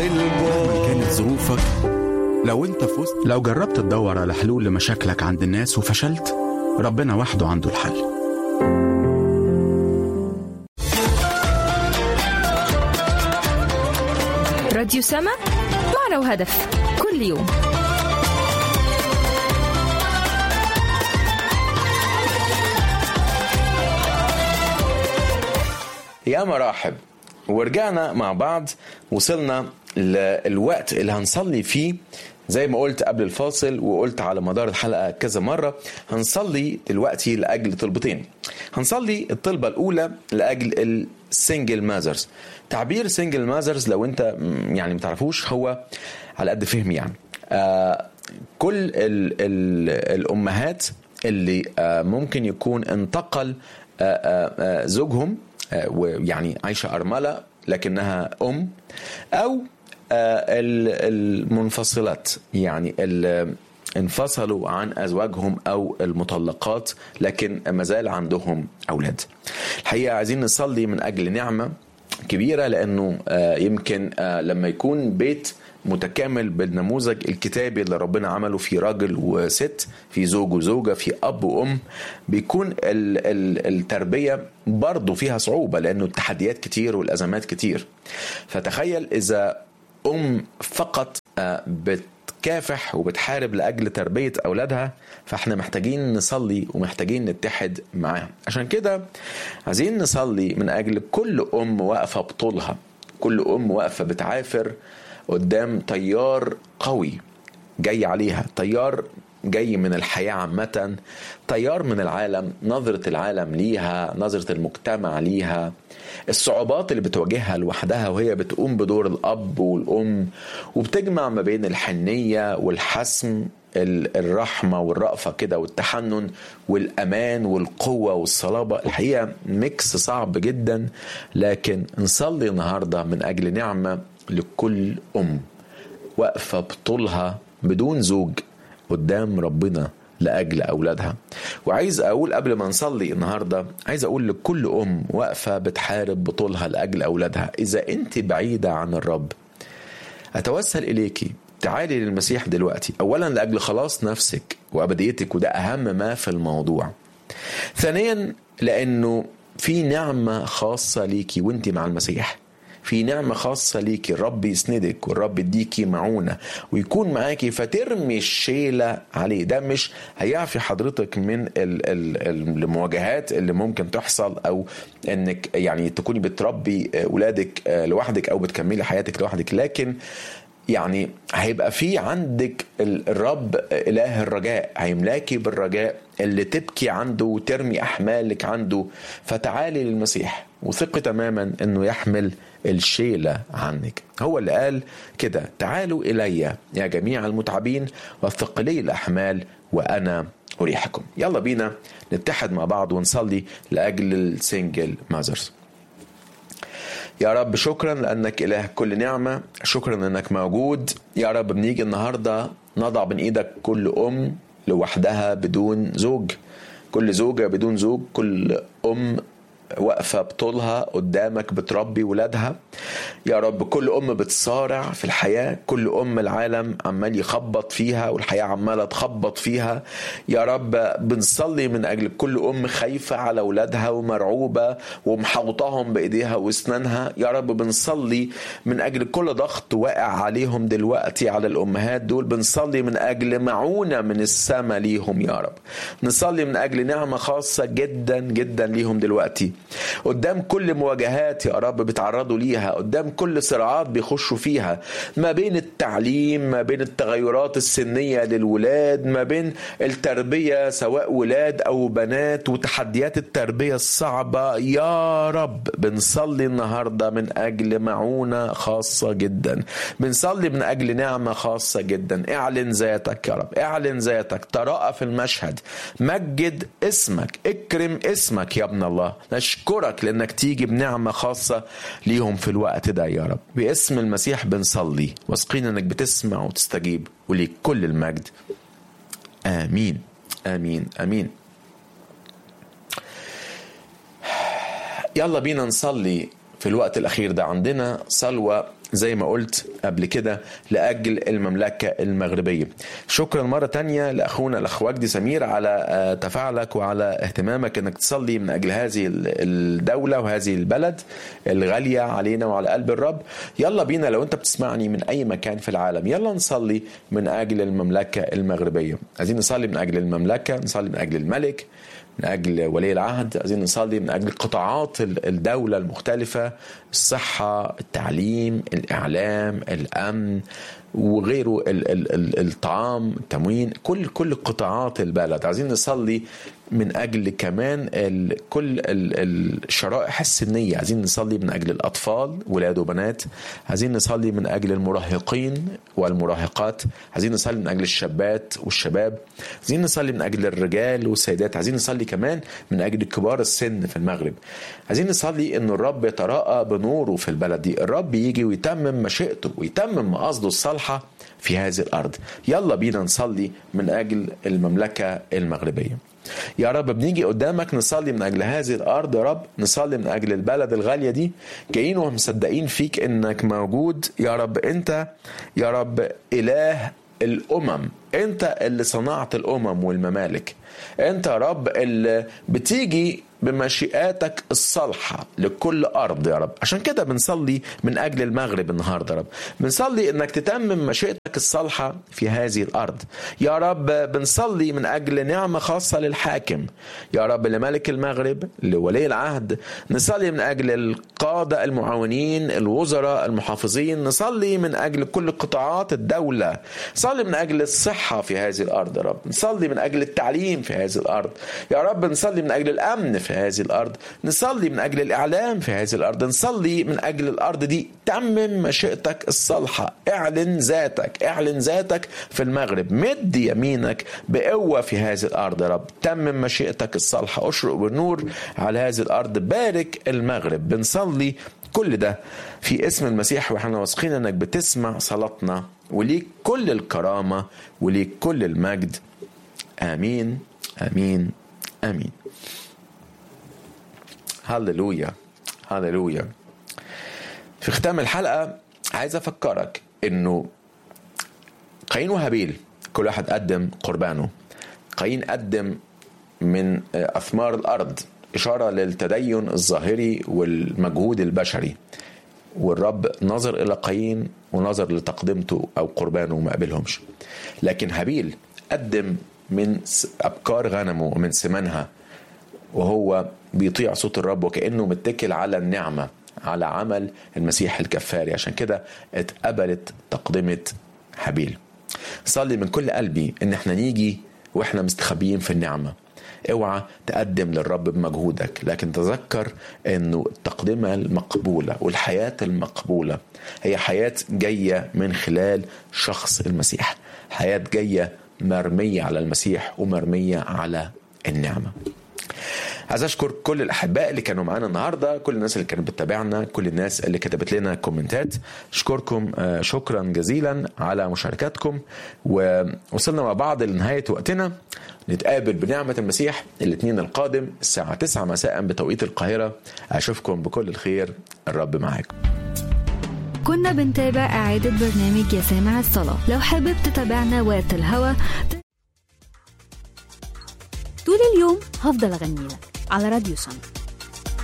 البعد كانت ظروفك لو انت فزت لو جربت تدور على حلول لمشاكلك عند الناس وفشلت ربنا وحده عنده الحل راديو سما معنا وهدف كل يوم يا مراحب ورجعنا مع بعض وصلنا للوقت اللي هنصلي فيه زي ما قلت قبل الفاصل وقلت على مدار الحلقة كذا مرة هنصلي دلوقتي لأجل طلبتين هنصلي الطلبة الأولى لأجل السنجل مازرز تعبير سنجل مازرز لو انت م- يعني متعرفوش هو على قد فهمي يعني آه كل ال ال الأمهات اللي آه ممكن يكون انتقل آه آه آه زوجهم آه ويعني عايشة أرملة لكنها أم أو آه، ال- المنفصلات يعني ال- انفصلوا عن ازواجهم او المطلقات لكن ما زال عندهم اولاد. الحقيقه عايزين نصلي من اجل نعمه كبيره لانه آه، يمكن آه، لما يكون بيت متكامل بالنموذج الكتابي اللي ربنا عمله في راجل وست في زوج وزوجة في أب وأم بيكون ال ال التربية برضه فيها صعوبة لأنه التحديات كتير والأزمات كتير فتخيل إذا أم فقط آه، بتكافح وبتحارب لأجل تربية أولادها فإحنا محتاجين نصلي ومحتاجين نتحد معاها عشان كده عايزين نصلي من أجل كل أم واقفة بطولها كل أم واقفة بتعافر قدام تيار قوي جاي عليها تيار جاي من الحياة عامة تيار من العالم نظرة العالم ليها نظرة المجتمع ليها الصعوبات اللي بتواجهها لوحدها وهي بتقوم بدور الأب والأم وبتجمع ما بين الحنية والحسم ال- الرحمة والرأفة كده والتحنن والأمان والقوة والصلابة الحقيقة ميكس صعب جدا لكن نصلي النهاردة من أجل نعمة لكل أم واقفة بطولها بدون زوج قدام ربنا لأجل أولادها وعايز أقول قبل ما نصلي النهاردة عايز أقول لكل أم واقفة بتحارب بطولها لأجل أولادها إذا أنت بعيدة عن الرب أتوسل إليكي تعالي للمسيح دلوقتي أولا لأجل خلاص نفسك وأبديتك وده أهم ما في الموضوع ثانيا لأنه في نعمة خاصة ليكي وانت مع المسيح في نعمة خاصة ليكي الرب يسندك والرب يديكي معونة ويكون معاكي فترمي الشيلة عليه ده مش هيعفي حضرتك من ال- ال- المواجهات اللي ممكن تحصل أو إنك يعني تكوني بتربي أولادك لوحدك أو بتكملي حياتك لوحدك لكن يعني هيبقى في عندك ال- الرب إله الرجاء هيملاكي بالرجاء اللي تبكي عنده وترمي أحمالك عنده فتعالي للمسيح وثقي تماما أنه يحمل الشيلة عنك هو اللي قال كده تعالوا إلي يا جميع المتعبين والثقلي الأحمال وأنا أريحكم يلا بينا نتحد مع بعض ونصلي لأجل السنجل ماذرز يا رب شكرا لانك اله كل نعمه شكرا انك موجود يا رب بنيجي النهارده نضع بين ايدك كل ام لوحدها بدون زوج كل زوجه بدون زوج كل ام واقفه بطولها قدامك بتربي ولادها يا رب كل ام بتصارع في الحياه كل ام العالم عمال يخبط فيها والحياه عماله تخبط فيها يا رب بنصلي من اجل كل ام خايفه على ولادها ومرعوبه ومحوطاهم بايديها واسنانها يا رب بنصلي من اجل كل ضغط واقع عليهم دلوقتي على الامهات دول بنصلي من اجل معونه من السماء ليهم يا رب نصلي من اجل نعمه خاصه جدا جدا ليهم دلوقتي قدام كل مواجهات يا رب بيتعرضوا ليها قدام كل صراعات بيخشوا فيها ما بين التعليم ما بين التغيرات السنية للولاد ما بين التربية سواء ولاد أو بنات وتحديات التربية الصعبة يا رب بنصلي النهاردة من أجل معونة خاصة جدا بنصلي من أجل نعمة خاصة جدا اعلن ذاتك يا رب اعلن ذاتك تراءى في المشهد مجد اسمك اكرم اسمك يا ابن الله نشكرك لانك تيجي بنعمه خاصه ليهم في الوقت ده يا رب باسم المسيح بنصلي واثقين انك بتسمع وتستجيب وليك كل المجد امين امين امين يلا بينا نصلي في الوقت الاخير ده عندنا صلوه زي ما قلت قبل كده لأجل المملكة المغربية شكرا مرة تانية لأخونا الأخ وجدي سمير على تفاعلك وعلى اهتمامك أنك تصلي من أجل هذه الدولة وهذه البلد الغالية علينا وعلى قلب الرب يلا بينا لو أنت بتسمعني من أي مكان في العالم يلا نصلي من أجل المملكة المغربية عايزين نصلي من أجل المملكة نصلي من أجل الملك من اجل ولي العهد عايزين نصلي من اجل قطاعات الدوله المختلفه الصحه التعليم الاعلام الامن وغيره ال ال ال الطعام التموين كل كل قطاعات البلد عايزين نصلي من اجل كمان ال كل ال الشرائح السنيه عايزين نصلي من اجل الاطفال ولاد وبنات عايزين نصلي من اجل المراهقين والمراهقات عايزين نصلي من اجل الشابات والشباب عايزين نصلي من اجل الرجال والسيدات عايزين نصلي كمان من اجل كبار السن في المغرب عايزين نصلي ان الرب يتراءى بنوره في البلد دي الرب يجي ويتمم مشيئته ويتمم مقاصده الصالحه في هذه الارض يلا بينا نصلي من اجل المملكه المغربيه يا رب بنيجي قدامك نصلي من اجل هذه الارض يا رب نصلي من اجل البلد الغاليه دي جايين ومصدقين فيك انك موجود يا رب انت يا رب اله الامم انت اللي صنعت الامم والممالك انت يا رب اللي بتيجي بمشيئاتك الصالحة لكل أرض يا رب عشان كده بنصلي من أجل المغرب النهاردة يا رب بنصلي إنك تتمم مشيئتك الصالحة في هذه الأرض يا رب بنصلي من أجل نعمة خاصة للحاكم يا رب لملك المغرب لولي العهد نصلي من أجل القادة المعاونين الوزراء المحافظين نصلي من أجل كل قطاعات الدولة نصلي من أجل الصحة في هذه الأرض يا رب نصلي من أجل التعليم في هذه الأرض يا رب نصلي من أجل الأمن في هذه الأرض نصلي من أجل الإعلام في هذه الأرض نصلي من أجل الأرض دي تمم مشيئتك الصالحة اعلن ذاتك اعلن ذاتك في المغرب مد يمينك بقوة في هذه الأرض يا رب تمم مشيئتك الصالحة اشرق بالنور على هذه الأرض بارك المغرب بنصلي كل ده في اسم المسيح واحنا واثقين انك بتسمع صلاتنا وليك كل الكرامة وليك كل المجد آمين آمين آمين هللويا هللويا في ختام الحلقة عايز أفكرك إنه قايين وهابيل كل واحد قدم قربانه قايين قدم من أثمار الأرض إشارة للتدين الظاهري والمجهود البشري والرب نظر إلى قايين ونظر لتقدمته أو قربانه وما قبلهمش لكن هابيل قدم من أبكار غنمه ومن سمنها وهو بيطيع صوت الرب وكأنه متكل على النعمة على عمل المسيح الكفاري عشان كده اتقبلت تقدمة هابيل صلي من كل قلبي ان احنا نيجي واحنا مستخبيين في النعمة اوعى تقدم للرب بمجهودك لكن تذكر انه التقدمة المقبولة والحياة المقبولة هي حياة جاية من خلال شخص المسيح حياة جاية مرمية على المسيح ومرمية على النعمة عايز اشكر كل الاحباء اللي كانوا معانا النهارده كل الناس اللي كانت بتتابعنا كل الناس اللي كتبت لنا كومنتات اشكركم شكرا جزيلا على مشاركاتكم ووصلنا مع بعض لنهايه وقتنا نتقابل بنعمه المسيح الاثنين القادم الساعه 9 مساء بتوقيت القاهره اشوفكم بكل الخير الرب معاكم كنا بنتابع إعادة برنامج يا سامع الصلاة لو حابب تتابعنا وقت الهوا طول اليوم هفضل أغني لك على راديو سما